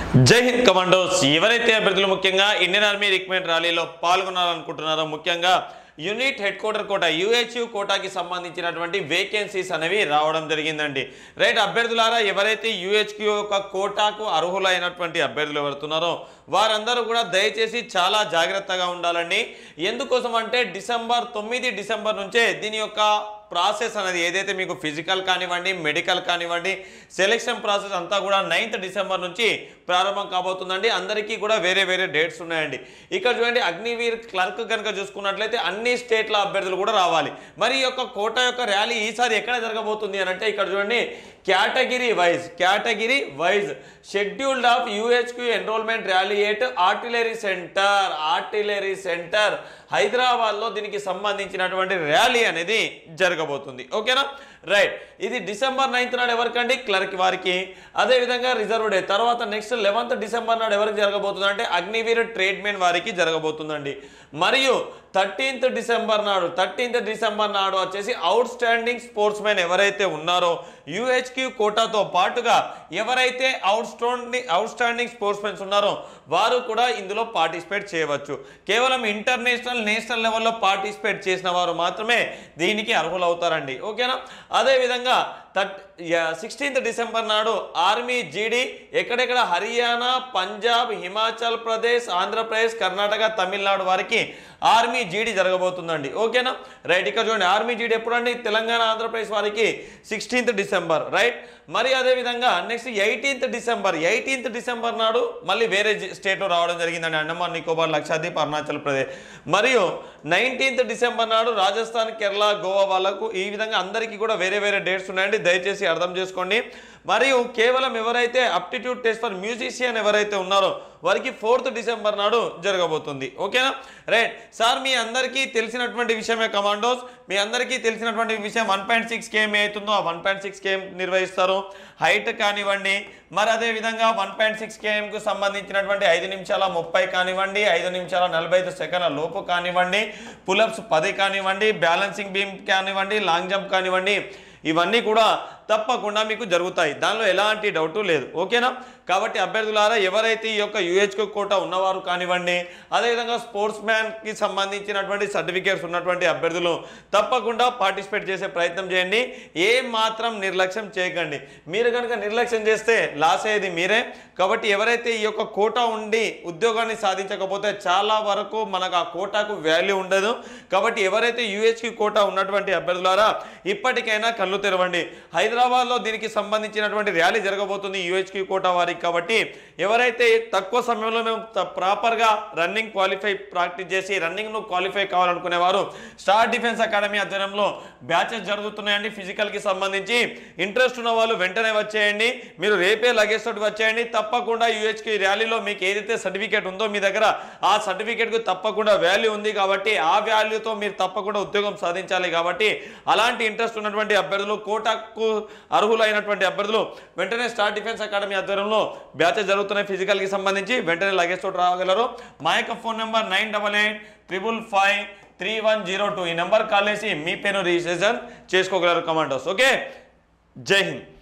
జై హింద్ కమాండోస్ ఎవరైతే అభ్యర్థులు ముఖ్యంగా ఇండియన్ ఆర్మీ రిక్రూట్మెంట్ ర్యాలీలో పాల్గొనాలనుకుంటున్నారో ముఖ్యంగా unit head quarter quota UHQ కోటాకి సంబంధించినటువంటి వేకెన్సీస్ అనేవి రావడం జరిగిందండి రైట్ అభ్యర్థులారా ఎవరైతే యూహెచ్క్యూ యొక్క కోటాకు అర్హులైనటువంటి అభ్యర్థులు ఎవరుతున్నారో వారందరూ కూడా దయచేసి చాలా జాగ్రత్తగా ఉండాలండి ఎందుకోసం అంటే డిసెంబర్ తొమ్మిది డిసెంబర్ నుంచే దీని యొక్క ప్రాసెస్ అనేది ఏదైతే మీకు ఫిజికల్ కానివ్వండి మెడికల్ కానివ్వండి సెలెక్షన్ ప్రాసెస్ అంతా కూడా నైన్త్ డిసెంబర్ నుంచి ప్రారంభం కాబోతుందండి అందరికీ కూడా వేరే వేరే డేట్స్ ఉన్నాయండి ఇక్కడ చూడండి అగ్నివీర్ క్లర్క్ కనుక చూసుకున్నట్లయితే అన్ని స్టేట్ల అభ్యర్థులు కూడా రావాలి మరి ఈ యొక్క కోట యొక్క ర్యాలీ ఈసారి ఎక్కడ జరగబోతుంది అని అంటే ఇక్కడ చూడండి category wise category wise scheduled of UHQ enrolment rally at artillery centre artillery centre హైదరాబాద్లో దీనికి సంబంధించినటువంటి ర్యాలీ అనేది జరగబోతుంది ఓకేనా రైట్ ఇది డిసెంబర్ నైన్త్ నాడు ఎవరికండి క్లర్క్ వారికి అదేవిధంగా రిజర్వ్ డే తర్వాత నెక్స్ట్ లెవెన్త్ డిసెంబర్ నాడు ఎవరికి జరగబోతుంది అంటే అగ్నివీర్ ట్రేడ్మెన్ వారికి జరగబోతుందండి మరియు థర్టీన్త్ డిసెంబర్ నాడు థర్టీన్త్ డిసెంబర్ నాడు వచ్చేసి అవుట్ స్టాండింగ్ స్పోర్ట్స్ మెన్ ఎవరైతే ఉన్నారో యూహెచ్క్యూ కోటాతో పాటుగా ఎవరైతే outstanding outstanding sports mens ఉన్నారో వారు కూడా ఇందులో పార్టిసిపేట్ చేయవచ్చు కేవలం ఇంటర్నేషనల్ నేషనల్ లెవెల్లో పార్టిసిపేట్ చేసిన వారు మాత్రమే దీనికి అర్హులవుతారండి ఓకేనా అదేవిధంగా థర్ట్ సిక్స్టీన్త్ డిసెంబర్ నాడు ఆర్మీ జీడీ ఎక్కడెక్కడ హర్యానా పంజాబ్ హిమాచల్ ప్రదేశ్ ఆంధ్రప్రదేశ్ కర్ణాటక తమిళనాడు వారికి ఆర్మీ జీడీ జరగబోతుందండి ఓకేనా రైట్ ఇక్కడ చూడండి ఆర్మీ జీడీ ఎప్పుడండి తెలంగాణ ఆంధ్రప్రదేశ్ వారికి సిక్స్టీన్త్ డిసెంబర్ రైట్ మరి అదేవిధంగా next eighteenth December eighteenth December నాడు మళ్ళీ వేరే స్టేట్లో రావడం జరిగిందండి అండమాన్ నికోబార్ లక్షద్వీప్ అరుణాచల్ ప్రదేశ్ మరియు నైన్టీన్త్ డిసెంబర్ నాడు రాజస్థాన్ కేరళ గోవా వాళ్ళకు ఈ విధంగా అందరికీ కూడా వేరే వేరే డేట్స్ ఉన్నాయండి దయచేసి అర్థం చేసుకోండి మరియు కేవలం ఎవరైతే అప్టిట్యూడ్ టెస్ట్ ఫర్ మ్యూజిషియన్ ఎవరైతే ఉన్నారో వారికి ఫోర్త్ డిసెంబర్ నాడు జరగబోతుంది ఓకేనా రైట్ సార్ మీ అందరికీ తెలిసినటువంటి విషయమే కమాండోస్ మీ అందరికీ తెలిసినటువంటి విషయం వన్ పాయింట్ సిక్స్ కేఎం అవుతుందో ఆ వన్ పాయింట్ సిక్స్ కేఎం నిర్వహిస్తారు హైట్ కానివ్వండి మరి అదే విధంగా వన్ పాయింట్ సిక్స్ కేఎంకు సంబంధించినటువంటి ఐదు నిమిషాల ముప్పై కానివ్వండి ఐదు నిమిషాల నలభై ఐదు సెకండ్ల లోపు కానివ్వండి పులప్స్ పది కానివ్వండి బ్యాలెన్సింగ్ బీమ్ కానివ్వండి లాంగ్ జంప్ కానివ్వండి ఇవన్నీ కూడా తప్పకుండా మీకు జరుగుతాయి దానిలో ఎలాంటి డౌటు లేదు ఓకేనా కాబట్టి అభ్యర్థులారా ఎవరైతే ఈ యొక్క యూహెచ్కో కోట ఉన్నవారు కానివ్వండి అదేవిధంగా స్పోర్ట్స్ మ్యాన్కి సంబంధించినటువంటి సర్టిఫికేట్స్ ఉన్నటువంటి అభ్యర్థులు తప్పకుండా పార్టిసిపేట్ చేసే ప్రయత్నం చేయండి ఏ మాత్రం నిర్లక్ష్యం చేయకండి మీరు కనుక నిర్లక్ష్యం చేస్తే లాస్ అయ్యేది మీరే కాబట్టి ఎవరైతే ఈ యొక్క కోట ఉండి ఉద్యోగాన్ని సాధించకపోతే చాలా వరకు మనకు ఆ కోటాకు వాల్యూ ఉండదు కాబట్టి ఎవరైతే యూహెచ్కి కోట ఉన్నటువంటి అభ్యర్థులారా ఇప్పటికైనా కళ్ళు తెరవండి హైదరాబాద్లో దీనికి సంబంధించినటువంటి ర్యాలీ జరగబోతుంది యూహెచ్కి కోట వారికి కాబట్టి ఎవరైతే తక్కువ సమయంలో మేము త- ప్రాపర్గా రన్నింగ్ క్వాలిఫై ప్రాక్టీస్ చేసి రన్నింగ్ను క్వాలిఫై కావాలనుకునే వారు స్టార్ డిఫెన్స్ అకాడమీ ఆధ్వర్యంలో బ్యాచెస్ జరుగుతున్నాయండి ఫిజికల్కి సంబంధించి ఇంట్రెస్ట్ ఉన్న వాళ్ళు వెంటనే వచ్చేయండి మీరు రేపే లగేజ్ తోటి వచ్చేయండి తప్పకుండా యూహెచ్కి ర్యాలీలో మీకు ఏదైతే సర్టిఫికేట్ ఉందో మీ దగ్గర ఆ సర్టిఫికేట్కు తప్పకుండా వాల్యూ ఉంది కాబట్టి ఆ వాల్యూతో మీరు తప్పకుండా ఉద్యోగం సాధించాలి కాబట్టి అలాంటి ఇంట్రెస్ట్ ఉన్నటువంటి అభ్యర్థులు కోటాకు అర్హులైనటువంటి అభ్యర్థులు వెంటనే స్టార్ డిఫెన్స్ అకాడమీ ఆధ్వర్యంలో బ్యాచెస్ జరుగుతున్నాయి ఫిజికల్కి సంబంధించి వెంటనే లగేజ్ తోటి రాగలరు మా యొక్క phone number nine double eight triple five three one zero two ఈ నెంబర్ కాల్ చేసి మీ పేరు రిజిస్ట్రేషన్ చేసుకోగలరు కమాండోస్ ఓకే జై హింద్